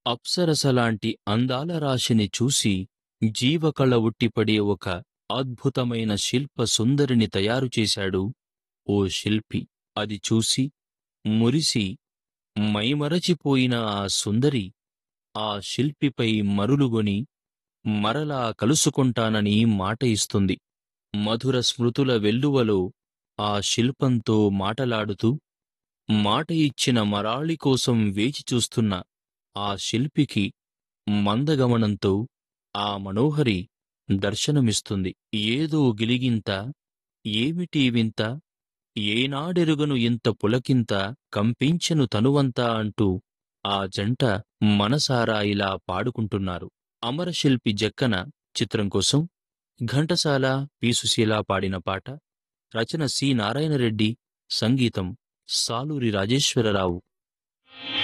అప్సరసలాంటి అందాల రాశిని చూసి జీవకళ ఉట్టిపడే ఒక అద్భుతమైన శిల్ప సుందరిని తయారు చేశాడు ఓ శిల్పి అది చూసి మురిసి మైమరచిపోయిన ఆ సుందరి ఆ శిల్పిపై మరులుగొని మరలా కలుసుకుంటానని మాట ఇస్తుంది మధుర స్మృతుల వెల్లువలో ఆ శిల్పంతో మాటలాడుతూ మాట ఇచ్చిన మరాళి కోసం వేచి చూస్తున్న ఆ శిల్పికి మందగమనంతో ఆ మనోహరి దర్శనమిస్తుంది ఏదో గిలిగింత ఏమిటి వింత ఏనాడెరుగను ఇంత పులకింత కంపించెను తనువంతా అంటూ ఆ జంట మనసారా ఇలా పాడుకుంటున్నారు అమరశిల్పి జక్కన చిత్రం కోసం ఘంటసాల పి సుశీల పాడిన పాట రచన సి నారాయణరెడ్డి సంగీతం సాలూరి రాజేశ్వరరావు